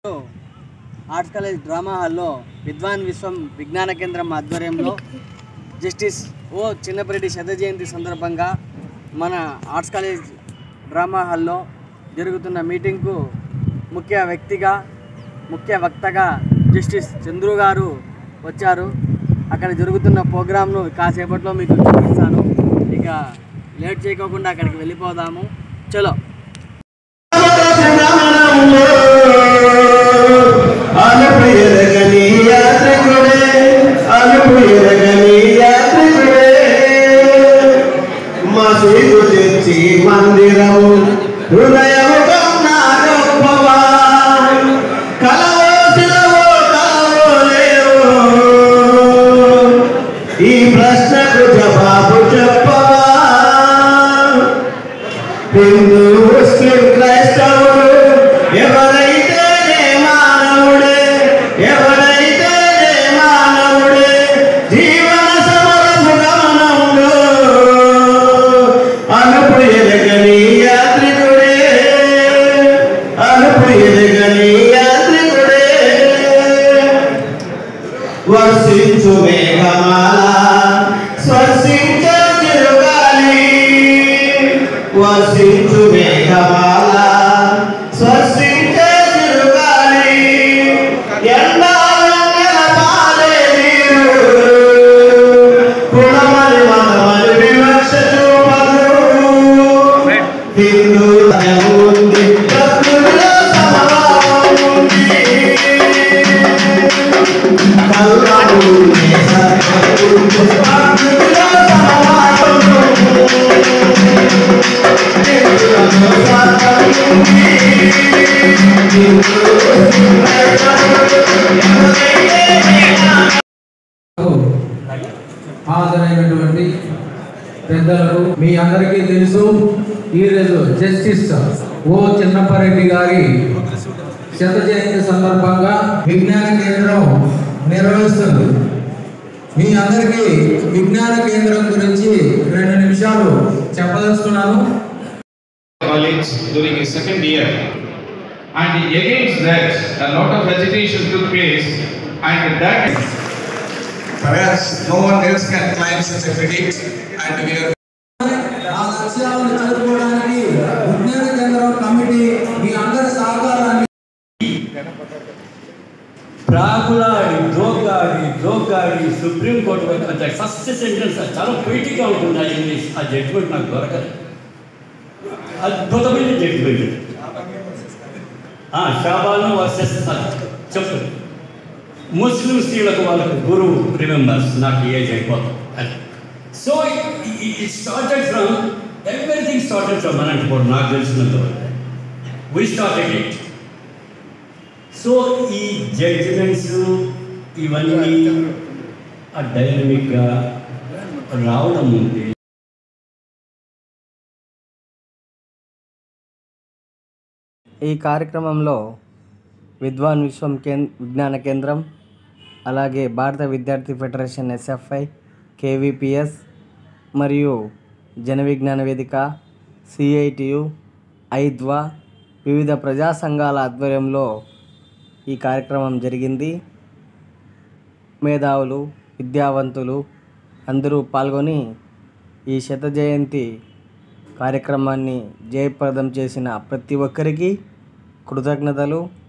Arts college drama హాల్లో విద్వాన్ విశ్వం విజ్ఞాన కేంద్రం ఆధ్వర్యంలో జస్టిస్ ఓ చిన్నపరెడ్డి శత జయంతి సందర్భంగా మన ఆర్ట్స్ కాలేజ్ డ్రామా హాల్లో జరుగుతున్న మీటింగ్కు ముఖ్య వ్యక్తిగా ముఖ్య వక్తగా జస్టిస్ చంద్రు గారు వచ్చారు అక్కడ జరుగుతున్న ప్రోగ్రాంను కాసేపట్లో మీకు చూపిస్తాను ఇక లేట్ చేయకోకుండా అక్కడికి వెళ్ళిపోదాము చలో అలుపు ఎరగని యాత్రికుడే అలుపు ఎరగని యాత్రికుడే మసీదు తెచ్చి మందిరము హృదయము కన్నా గొప్పవా కలవోసినవో కలవోలేవో ఈ ప్రశ్నకు జవాబు చెప్పవా హిందూ ముస్లిం క్రైస్తవుడు ఎవరైతేనే మానవుడే ఎవరైతేనే మానవుడే జీవన సమరము గమనంలో అనుపు ఎరగని యాత్రికుడే అనుపు ఎరగని యాత్రికుడే వర్షించు మేఘమాల స్పర్శించే చిరుగాలి వర్షించు మేఘమాల స్పర్శించే చిరుగాలి ఎండాలెన్నెల పాలే నీరు కులమని మతమని వివక్ష చూపదు హిందూ ఉంది ప్రకృతిలో సమభావం ఉంది హాజరైనటువంటి పెద్దలకు మీ అందరికీ తెలుసు ఈరోజు జస్టిస్ ఓ చిన్నప్పారెడ్డి గారి శత జయంతి సందర్భంగా విజ్ఞాన కేంద్రం నిర్వహిస్తుంది మీ అందరికీ విజ్ఞాన కేంద్రం గురించి రెండు నిమిషాలు చెప్పదలుచుకున్నాను college during his second year. And against that, a lot of agitation took place, and that Perhaps no one else can climb such a petite and we are ఆ లక్ష్యాలను చేరుకోవడానికి విజ్ఞాన కేంద్రం కమిటీ మీ అందరి సహకారాన్ని ప్రాకులాడి జోగాడి జోగాడి సుప్రీంకోర్టు వరకు అంటే ఫస్ట్ సెంటెన్స్ చాలా పొయిటిక్గా ఉంటుంది ఆ ఇంగ్లీష్ ఆ జడ్జిమెంట్ నాకు దొరకదు అద్భుతమైన జడ్జిమెంట్ షాబాను వర్సెస్ చెప్పు ముస్లిం స్త్రీలకు వాళ్ళకు గురువు రిమెంబర్స్ నాకు ఏజ్ అయిపోతుంది అది so it started from everything started from Anantapur నాకు తెలిసినంత వరకు వీ స్టార్టెడ్ ఇట్ సో ఈ జడ్జిమెంట్స్ ఇవన్నీ ఆ డైనమిక్గా రావడం ఉంది ఈ కార్యక్రమంలో విద్వాన్ విశ్వం కేం విజ్ఞాన కేంద్రం అలాగే భారత విద్యార్థి ఫెడరేషన్ ఎస్ఎఫ్ఐ కేవీపీఎస్ మరియు జన విజ్ఞాన వేదిక సిఐటియు ఐద్వా వివిధ ప్రజా సంఘాల ఆధ్వర్యంలో ఈ కార్యక్రమం జరిగింది మేధావులు విద్యావంతులు అందరూ పాల్గొని ఈ శత జయంతి కార్యక్రమాన్ని జయప్రదం చేసిన ప్రతి ఒక్కరికి కృతజ్ఞతలు